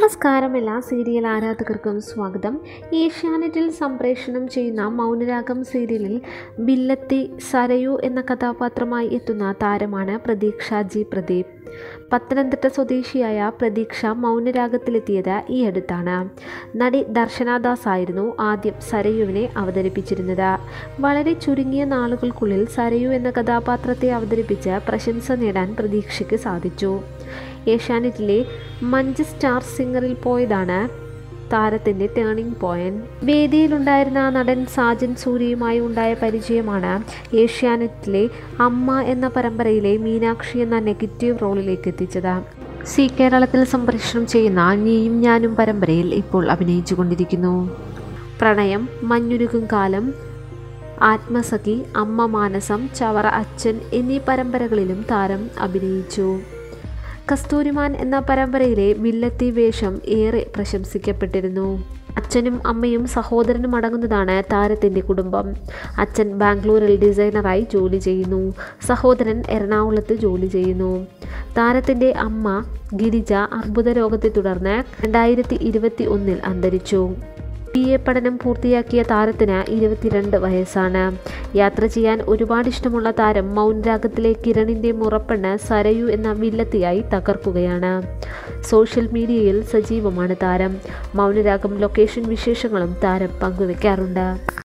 നമസ്കാരം എല്ലാ സീരിയൽ ആരാധകർക്കും സ്വാഗതം ഏഷ്യാനെറ്റിൽ സംപ്രേഷണം ചെയ്യുന്ന മൗനരാഗം സീരിയലിൽ ബില്ലത്തി സരയു എന്ന കഥാപാത്രമായി എത്തുന്ന താരമാണ് പ്രതീക്ഷ ജി പ്രദീപ് പത്തനംതിട്ട സ്വദേശിയായ പ്രതീക്ഷ മൗനരാഗത്തിലെത്തിയത് ഈ അടുത്താണ് നടി ദർശനാദാസ് ആയിരുന്നു ആദ്യം സരയുവിനെ അവതരിപ്പിച്ചിരുന്നത് വളരെ ചുരുങ്ങിയ നാളുകൾക്കുള്ളിൽ സരയു എന്ന കഥാപാത്രത്തെ അവതരിപ്പിച്ച് പ്രശംസ നേടാൻ പ്രതീക്ഷയ്ക്ക് സാധിച്ചു ഏഷ്യാനെറ്റിലെ മഞ്ച് സ്റ്റാർ സിംഗറിൽ പോയതാണ് താരത്തിൻ്റെ ടേണിംഗ് പോയിന്റ് വേദിയിലുണ്ടായിരുന്ന നടൻ സാജൻ സൂര്യയുമായി ഉണ്ടായ പരിചയമാണ് ഏഷ്യാനെറ്റിലെ അമ്മ എന്ന പരമ്പരയിലെ മീനാക്ഷി എന്ന നെഗറ്റീവ് റോളിലേക്ക് എത്തിച്ചത് സി കേരളത്തിൽ സംപ്രേഷണം ചെയ്യുന്ന നീയും ഞാനും പരമ്പരയിൽ ഇപ്പോൾ അഭിനയിച്ചു കൊണ്ടിരിക്കുന്നു പ്രണയം മഞ്ഞുരുകും കാലം ആത്മസഖി അമ്മ മാനസം ചവറ അച്ഛൻ എന്നീ പരമ്പരകളിലും താരം അഭിനയിച്ചു കസ്തൂരിമാൻ എന്ന പരമ്പരയിലെ വില്ലത്തി വേഷം ഏറെ പ്രശംസിക്കപ്പെട്ടിരുന്നു അച്ഛനും അമ്മയും സഹോദരനും അടങ്ങുന്നതാണ് താരത്തിൻ്റെ കുടുംബം അച്ഛൻ ബാംഗ്ലൂരിൽ ഡിസൈനറായി ജോലി ചെയ്യുന്നു സഹോദരൻ എറണാകുളത്ത് ജോലി ചെയ്യുന്നു താരത്തിൻ്റെ അമ്മ ഗിരിജ അർബുദ രോഗത്തെ തുടർന്ന് രണ്ടായിരത്തി ഇരുപത്തി ഒന്നിൽ അന്തരിച്ചു ബി എ പഠനം പൂർത്തിയാക്കിയ താരത്തിന് ഇരുപത്തിരണ്ട് വയസ്സാണ് യാത്ര ചെയ്യാൻ ഒരുപാട് ഇഷ്ടമുള്ള താരം മൗനരാഗത്തിലെ കിരണിൻ്റെ മുറപ്പെണ്ണ് സരയു എന്ന വില്ലത്തിയായി തകർക്കുകയാണ് സോഷ്യൽ മീഡിയയിൽ സജീവമാണ് താരം മൗനരാഗം ലൊക്കേഷൻ വിശേഷങ്ങളും താരം പങ്കുവെക്കാറുണ്ട്